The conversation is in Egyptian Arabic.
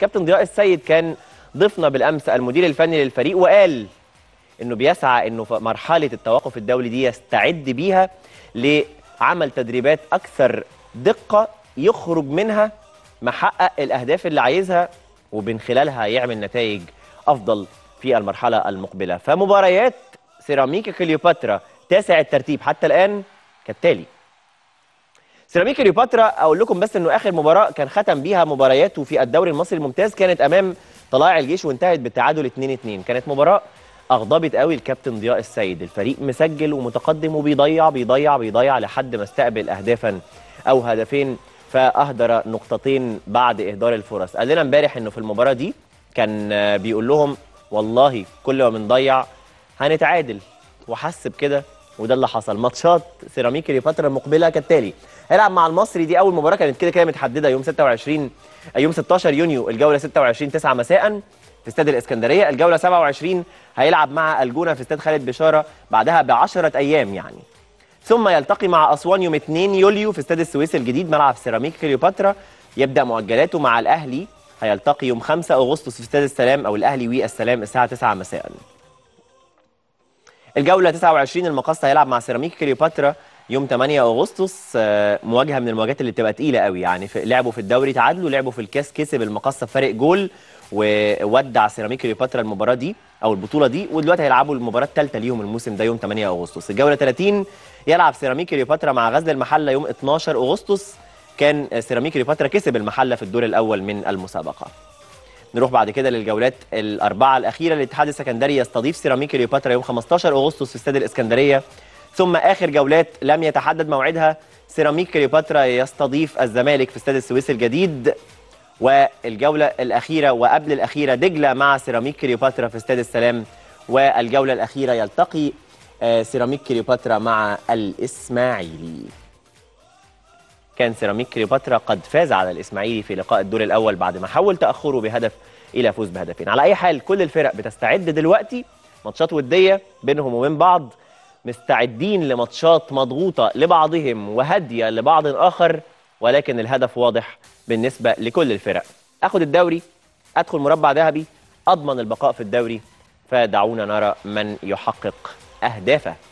كابتن ضياء السيد كان ضيفنا بالامس المدير الفني للفريق وقال انه بيسعى انه في مرحله التوقف الدولي دي يستعد بيها لعمل تدريبات اكثر دقه يخرج منها محقق الاهداف اللي عايزها ومن خلالها يعمل نتائج افضل في المرحله المقبله فمباريات سيراميكا كليوباترا تاسع الترتيب حتى الان كالتالي سيراميكا كليوباترا اقول لكم بس انه اخر مباراه كان ختم بيها مبارياته في الدوري المصري الممتاز كانت امام طلائع الجيش وانتهت بالتعادل 2-2 كانت مباراه اغضبت قوي الكابتن ضياء السيد الفريق مسجل ومتقدم وبيضيع بيضيع بيضيع لحد ما استقبل اهدافا او هدفين فاهدر نقطتين بعد اهدار الفرص قال لنا امبارح انه في المباراه دي كان بيقول لهم والله كل ما بنضيع هنتعادل وحس بكده وده اللي حصل ماتشات سيراميكا الفتره المقبله كالتالي هيلعب مع المصري دي اول مباراه كانت كده كده متحدده يوم 26 يوم 16 يونيو الجوله 26 9 مساء في استاد الاسكندريه الجوله 27 هيلعب مع الجونه في استاد خالد بشاره بعدها ب 10 ايام يعني ثم يلتقي مع اسوان يوم 2 يوليو في استاد السويس الجديد ملعب سيراميكا كليوباترا يبدا مؤجلاته مع الاهلي هيلتقي يوم 5 اغسطس في استاد السلام او الاهلي والسلام الساعه 9 مساء الجوله 29 المقص هيلعب مع سيراميكا كليوباترا يوم 8 اغسطس مواجهه من المواجهات اللي بتبقى تقيله قوي يعني في لعبوا في الدوري تعادلوا لعبوا في الكاس كسب المقصه بفارق جول وودع سيراميكا كليوباترا المباراه دي او البطوله دي ودلوقتي هيلعبوا المباراه الثالثه ليهم الموسم ده يوم 8 اغسطس الجوله 30 يلعب سيراميكا كليوباترا مع غزل المحله يوم 12 اغسطس كان سيراميكا كليوباترا كسب المحله في الدور الاول من المسابقه نروح بعد كده للجولات الاربعه الاخيره الاتحاد السكندري يستضيف سيراميكا كليوباترا يوم 15 اغسطس في استاد الاسكندريه ثم اخر جولات لم يتحدد موعدها سيراميكا كليوباترا يستضيف الزمالك في استاد السويس الجديد والجوله الاخيره وقبل الاخيره دجله مع سيراميكا كليوباترا في استاد السلام والجوله الاخيره يلتقي سيراميكا كليوباترا مع الاسماعيلي كان سيراميك كليوباترا قد فاز على الاسماعيلي في لقاء الدور الاول بعد ما حول تاخره بهدف الى فوز بهدفين على اي حال كل الفرق بتستعد دلوقتي ماتشات وديه بينهم وبين بعض مستعدين لماتشات مضغوطه لبعضهم وهاديه لبعض اخر ولكن الهدف واضح بالنسبه لكل الفرق اخد الدوري ادخل مربع ذهبي اضمن البقاء في الدوري فدعونا نرى من يحقق اهدافه